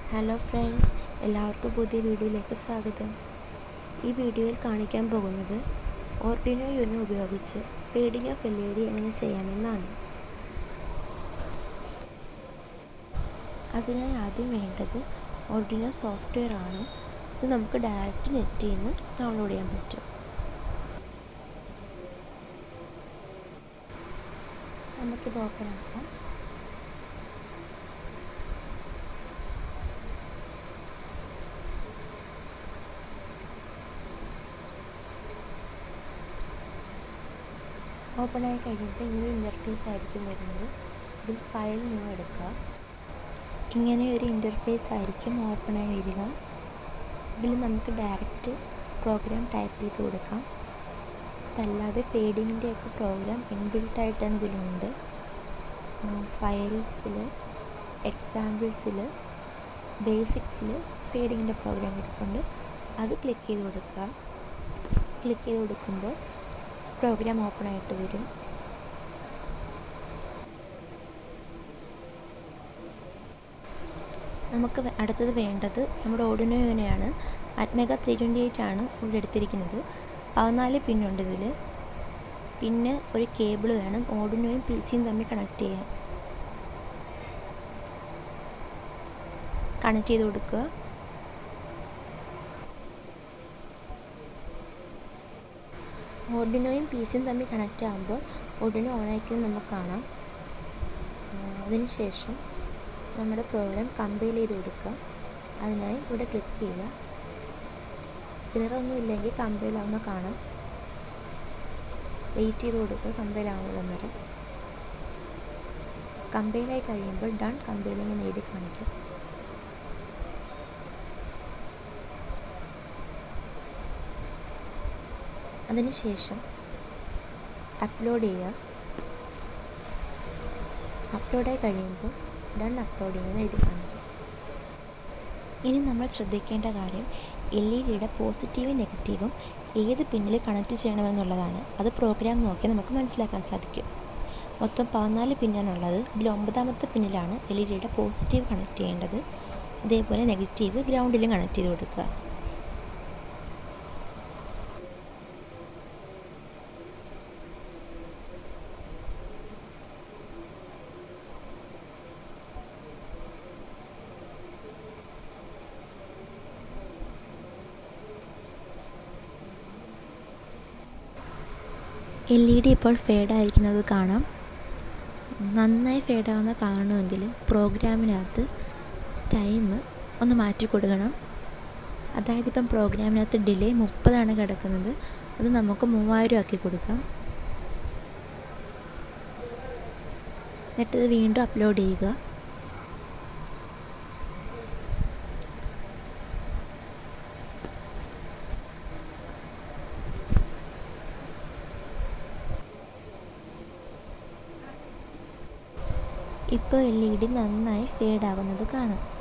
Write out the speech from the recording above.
hello friends എല്ലാവർക്കും പുതിയ വീഡിയോയിലേക്ക് സ്വാഗതം ഈ വീഡിയോയിൽ കാണിക്കാൻ പോകുന്നത് ഓർഡിനോ യൂനോ ഉപയോഗിച്ച് fading of L E D എങ്ങനെ ചെയ്യാമെന്നാണ് അതിനായി ആദ്യം വേണ്ടത് ഓർഡിനോ സോഫ്റ്റ്വെയർ ആണ് ഇത് നമുക്ക് ഡയറക്റ്റ് നെറ്റിൽ നിന്ന് ഡൗൺലോഡ് ചെയ്യാൻ പറ്റും നമുക്കിത് ഓപ്പൺ ആക്കാം ഓപ്പൺ ആയി കഴിയുമ്പോൾ ഇങ്ങനെ ഇൻ്റർഫേസ് ആയിരിക്കും വരുന്നത് ഇതിൽ ഫയൽ ന്യൂ എടുക്കുക ഇങ്ങനെ ഒരു ഇൻ്റർഫേസ് ആയിരിക്കും ഓപ്പൺ ആയി വരിക ഇതിൽ നമുക്ക് ഡയറക്റ്റ് പ്രോഗ്രാം ടൈപ്പ് ചെയ്ത് കൊടുക്കാം അതല്ലാതെ ഫേഡിങ്ങിൻ്റെ ഒക്കെ പ്രോഗ്രാം ഇൻബിൽട്ട് ആയിട്ട് തന്നെ ഇതിലുണ്ട് ഫയൽസിൽ എക്സാമ്പിൾസിൽ ബേസിക്സിൽ ഫേഡിങ്ങിൻ്റെ പ്രോഗ്രാം കിടപ്പുണ്ട് അത് ക്ലിക്ക് ചെയ്ത് കൊടുക്കുക ക്ലിക്ക് ചെയ്ത് കൊടുക്കുമ്പോൾ പ്രോഗ്രാം ഓപ്പൺ ആയിട്ട് വരും നമുക്ക് അടുത്തത് വേണ്ടത് നമ്മുടെ ഓർഡിനോയോനെയാണ് അറ്റ്മെഗ ത്രീ ട്വൻറ്റി എയ്റ്റ് ആണ് ഇവിടെ എടുത്തിരിക്കുന്നത് പതിനാല് പിന്നുണ്ട് ഇതിൽ പിന്നെ ഒരു കേബിൾ വേണം ഓർഡിനോയും പി സിയും തമ്മിൽ കണക്ട് ചെയ്യാൻ കണക്ട് ചെയ്ത് കൊടുക്കുക ഓർഡിനോയും പി സിയും തമ്മിൽ കണക്റ്റ് ആകുമ്പോൾ ഓർഡിനോ ഓണായിരിക്കുന്നത് നമുക്ക് കാണാം അതിനുശേഷം നമ്മുടെ പ്രോഗ്രാം കമ്പൈൽ ചെയ്ത് കൊടുക്കുക അതിനായി ഇവിടെ ക്ലിക്ക് ചെയ്യുക ഇററൊന്നും ഇല്ലെങ്കിൽ കമ്പൈൽ ആവുന്ന കാണാം വെയിറ്റ് ചെയ്ത് കൊടുക്കുക കമ്പൈൽ ആവുന്നിടം വരെ കമ്പൈലായി കഴിയുമ്പോൾ ഡൺ കമ്പൈലിംഗ് എന്ന് എഴുതി കാണിക്കും അതിനുശേഷം അപ്ലോഡ് ചെയ്യുക അപ്ലോഡായി കഴിയുമ്പോൾ ഡൺ അപ്ലോഡിംഗ് എന്ന് എഴുതി കാണിക്കും ഇനി നമ്മൾ ശ്രദ്ധിക്കേണ്ട കാര്യം എൽ ഇ ഡിയുടെ പോസിറ്റീവും നെഗറ്റീവും ഏത് പിന്നിൽ കണക്ട് ചെയ്യണമെന്നുള്ളതാണ് അത് പ്രോഗ്രാം നോക്കി നമുക്ക് മനസ്സിലാക്കാൻ സാധിക്കും മൊത്തം പതിനാല് പിന്നാണുള്ളത് ഇതിൽ ഒമ്പതാമത്തെ പിന്നിലാണ് എൽ ഇ ഡിയുടെ പോസിറ്റീവ് കണക്ട് ചെയ്യേണ്ടത് അതേപോലെ നെഗറ്റീവ് ഗ്രൗണ്ടിലും കണക്ട് ചെയ്ത് കൊടുക്കുക എൽ ഇ ഡി ഇപ്പോൾ ഫേഡായിരിക്കുന്നത് കാണാം നന്നായി ഫേഡാവുന്ന കാണണമെങ്കിൽ പ്രോഗ്രാമിനകത്ത് ടൈം ഒന്ന് മാറ്റി കൊടുക്കണം അതായത് ഇപ്പം പ്രോഗ്രാമിനകത്ത് ഡിലേ മുപ്പതാണ് കിടക്കുന്നത് അത് നമുക്ക് മൂവായിരം ആക്കി കൊടുക്കാം എന്നിട്ടത് വീണ്ടും അപ്ലോഡ് ചെയ്യുക ഇപ്പോൾ എൽ ഇ ഡി നന്നായി ഫേഡ് ആവുന്നത് കാണാം